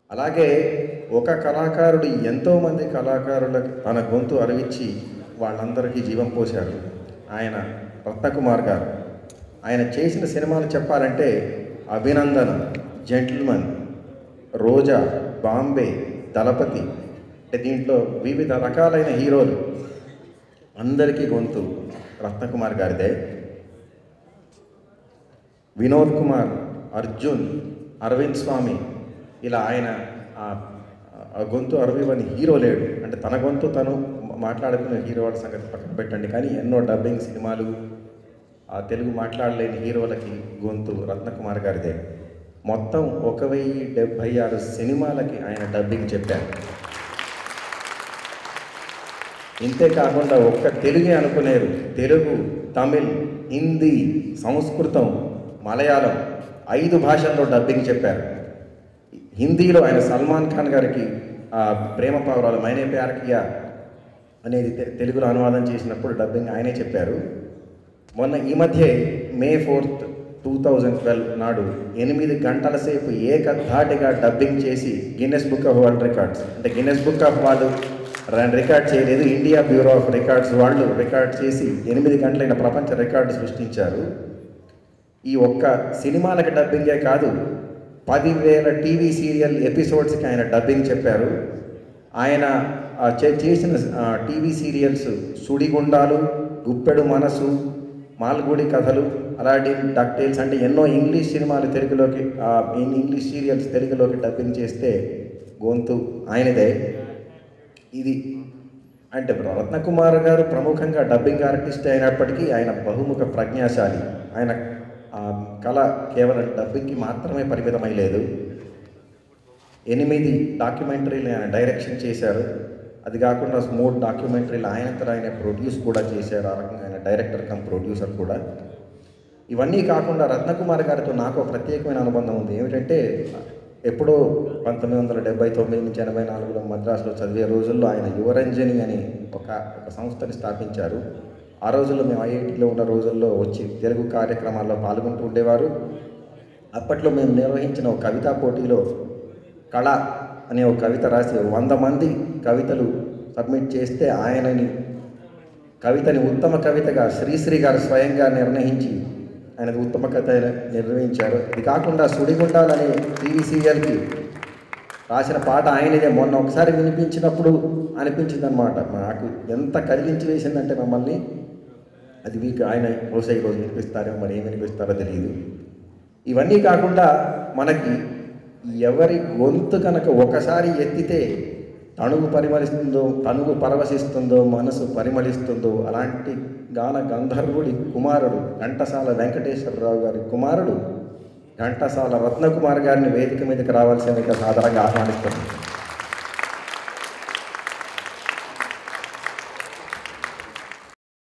అలాగే ఒక కళాకారుడు ఎంతోమంది కళాకారులకు తన గొంతు అరవిచ్చి వాళ్ళందరికీ జీవం పోశారు ఆయన రత్నకుమార్ గారు ఆయన చేసిన సినిమాలు చెప్పాలంటే అభినందన జెంటిల్మన్ రోజా బాంబే దళపతి అంటే దీంట్లో వివిధ రకాలైన హీరోలు అందరికీ గొంతు రత్నకుమార్ గారిదే వినోద్ కుమార్ అర్జున్ అరవింద్ స్వామి ఇలా ఆయన ఆ ఆ గొంతు అరవివని హీరో లేడు అంటే తన గొంతు తను మాట్లాడుకునే హీరో వాళ్ళ సంగతి పక్కన పెట్టండి కానీ ఎన్నో డబ్బింగ్ సినిమాలు ఆ తెలుగు మాట్లాడలేని హీరోలకి గొంతు రత్నకుమార్ గారిదే మొత్తం ఒక వెయ్యి డెబ్భై ఆరు సినిమాలకి ఆయన డబ్బింగ్ చెప్పారు ఇంతే కాకుండా ఒక్క తెలుగే అనుకునేరు తెలుగు తమిళ్ హిందీ సంస్కృతం మలయాళం ఐదు భాషల్లో డబ్బింగ్ చెప్పారు హిందీలో ఆయన సల్మాన్ ఖాన్ గారికి ఆ ప్రేమ పావురాలు మైనే ప్యార్ కియా అనేది తె- తెలుగులో అనువాదం చేసినప్పుడు డబ్బింగ్ ఆయనే చెప్పారు మొన్న ఈ మధ్య May fourth two thousand twelve నాడు ఎనిమిది గంటల సేపు ఏకధాటిగా డబ్బింగ్ చేసి Guinness book of world records అంటే గిన్నెస్ బుక్ ఆఫ్ వాళ్ళు ర- రికార్డ్ చేయలేదు ఇండియా బ్యూరో ఆఫ్ రికార్డ్స్ వాళ్ళు రికార్డ్ చేసి ఎనిమిది గంటలైన ప్రపంచ రికార్డు సృష్టించారు ఈ ఒక్క సినిమాలకు డబ్బింగే కాదు పదివేల టీవీ సీరియల్ ఎపిసోడ్స్కి ఆయన డబ్బింగ్ చెప్పారు ఆయన ఆ చే- చేసిన ఆ, టీవీ సీరియల్స్ సుడిగుండాలు గుప్పెడు మనసు మాల్గుడి కథలు అలాంటి డక్టైల్స్ అంటే ఎన్నో ఇంగ్లీష్ సినిమాలు తెలుగులోకి ఆ, ఇన్ ఇంగ్లీష్ సీరియల్స్ తెలుగులోకి డబ్బింగ్ చేస్తే గొంతు ఆయనదే ఇది అంటే రత్నకుమార్ గారు ప్రముఖంగా డబ్బింగ్ ఆర్టిస్ట్ అయినప్పటికీ ఆయన బహుముఖ ప్రజ్ఞాశాలి ఆయన ఆ, కళ కేవలం డబ్బింగ్కి మాత్రమే పరిమితమై లేదు ఎనిమిది డాక్యుమెంటరీలు ఆయన డైరెక్షన్ చేశారు అది కాకుండా మూడు డాక్యుమెంటరీలు ఆయనంతట ఆయన ప్రొడ్యూస్ కూడా చేశారు ఆ రకంగా ఆయన డైరెక్టర్ కమ్ ప్రొడ్యూసర్ కూడా ఇవన్నీ కాకుండా రత్నకుమార్ గారితో నాకు ఒక ప్రత్యేకమైన అనుబంధం ఉంది ఏమిటంటే ఎప్పుడో పంతొమ్మిది వందల డెబ్బై తొమ్మిది నుంచి ఎనభై నాలుగులో మద్రాసులో చదివే రోజుల్లో ఆయన యువరంజని అని ఒక ఒక సంస్థని స్థాపించారు ఆ రోజుల్లో మేము ఐఐటిలో ఉన్న రోజుల్లో వచ్చి తెలుగు కార్యక్రమాల్లో పాల్గొంటూ ఉండేవారు అప్పట్లో మేము నిర్వహించిన ఒక కవితా పోటీలో కళ అనే ఒక కవిత రాసి వంద మంది కవితలు సబ్మిట్ చేస్తే ఆయనని కవితని ఉత్తమ కవితగా శ్రీశ్రీ గారు స్వయంగా నిర్ణయించి ఆయన ఉత్తమ కవిత నిర్వహించారు ఇది కాకుండా సుడిగుండాలనే టీవీ సీరియల్కి రాసిన పాట ఆయనదే మొన్న ఒకసారి వినిపించినప్పుడు అనిపించింది అనమాట నాకు ఎంత కదిలించి వేసిందంటే మమ్మల్ని అది మీకు ఆయన బహుశా ఈరోజు వినిపిస్తారో మరి ఏం వినిపిస్తారో తెలియదు ఇవన్నీ కాకుండా మనకి ఎవరి గొంతు కనుక ఒకసారి ఎత్తితే తణుగు పరిమళిస్తుందో తణుగు పరవశిస్తుందో మనసు పరిమళిస్తుందో అలాంటి గాన గంధర్వుడి కుమారుడు ఘంటసాల వెంకటేశ్వరరావు గారి కుమారుడు ఘంటసాల రత్నకుమార్ గారిని వేదిక మీదకి రావాల్సిందిగా సాధారణంగా ఆహ్వానిస్తున్నాను